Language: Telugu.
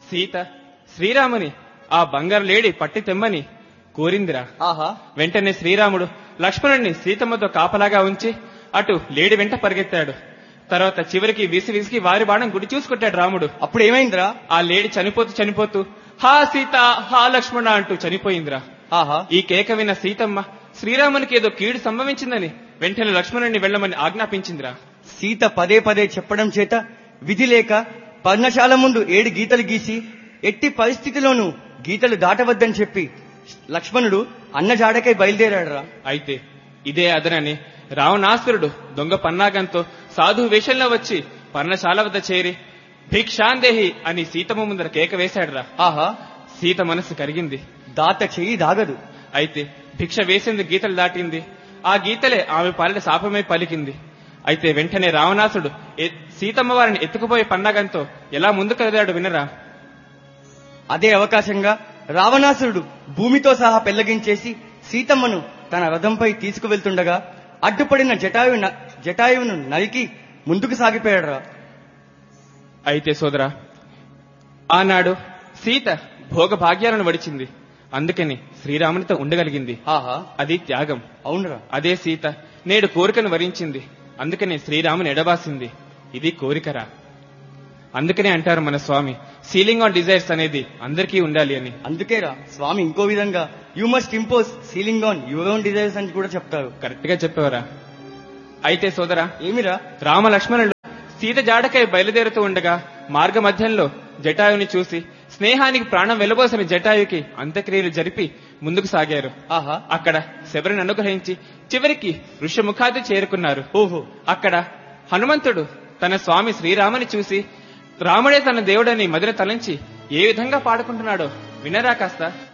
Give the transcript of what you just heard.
సీత శ్రీరాముని ఆ బంగారు లేడి పట్టి తెమ్మని కోరిందిరా ఆహా వెంటనే శ్రీరాముడు లక్ష్మణుడిని సీతమ్మతో కాపలాగా ఉంచి అటు లేడి వెంట పరిగెత్తాడు తర్వాత చివరికి విసి విసికి వారి బాణం గుడి చూసుకొట్టాడు రాముడు అప్పుడు ఏమైందిరా ఆ లేడి చనిపోతూ చనిపోతూ హా సీత హా లక్ష్మణ అంటూ చనిపోయిందిరా ఆహా ఈ కేక విన్న సీతమ్మ శ్రీరామునికి ఏదో కీడు సంభవించిందని వెంటనే లక్ష్మణుడిని వెళ్ళమని ఆజ్ఞాపించిందిరా సీత పదే పదే చెప్పడం చేత విధి లేక పర్ణశాల ముందు ఏడు గీతలు గీసి ఎట్టి పరిస్థితిలోనూ గీతలు దాటవద్దని చెప్పి లక్ష్మణుడు అన్న జాడకై బయలుదేరాడురా అయితే ఇదే అదనని రావణాసురుడు దొంగ పన్నాగంతో సాధు వేషంలో వచ్చి పర్ణశాల వద్ద చేరి భిక్షాందేహి అని సీతమ్మ ముందర కేక వేశాడురా ఆహా సీత మనసు కరిగింది దాత చెయ్యి దాగదు అయితే భిక్ష వేసింది గీతలు దాటింది ఆ గీతలే ఆమె పాలిట శాపమై పలికింది అయితే వెంటనే రావణాసుడు ఎ- సీతమ్మ వారిని ఎత్తుకుపోయే పన్నాగంతో ఎలా ముందుకు కదిలాడు వినరా అదే అవకాశంగా రావణాసురుడు భూమితో సహా పెళ్లగించేసి సీతమ్మను తన రథంపై తీసుకువెళ్తుండగా అడ్డుపడిన జటాయు న- జటాయువును నరికి ముందుకు సాగిపోయాడురా అయితే సోదరా ఆనాడు సీత భోగభాగ్యాలను వడిచింది అందుకని శ్రీరామునితో ఉండగలిగింది ఆహా అది త్యాగం అవునురా అదే సీత నేడు కోరికను వరించింది అందుకనే శ్రీరాముని ఎడబాసింది ఇది కోరికరా అందుకనే అంటారు మన స్వామి సీలింగ్ ఆన్ డిజైర్స్ అనేది అందరికీ ఉండాలి అని అందుకేరా స్వామి ఇంకో విధంగా you must impose ceiling on your own desires అని కూడా చెప్తారు కరెక్ట్ గా చెప్పేవరా అయితే సోదరా ఏమిరా రామ లక్ష్మణులు సీత జాడకై బయలుదేరుతూ ఉండగా మార్గ మధ్యంలో జటాయుని చూసి స్నేహానికి ప్రాణం వెలబోసిన జటాయుకి అంత్యక్రియలు జరిపి ముందుకు సాగారు ఆహా అక్కడ శబరిని అనుగ్రహించి చివరికి ఋషముఖాది చేరుకున్నారు ఓహో అక్కడ హనుమంతుడు తన స్వామి శ్రీరాముని చూసి రాముడే తన దేవుడని మదిన తలంచి ఏ విధంగా పాడుకుంటున్నాడో వినరా కాస్త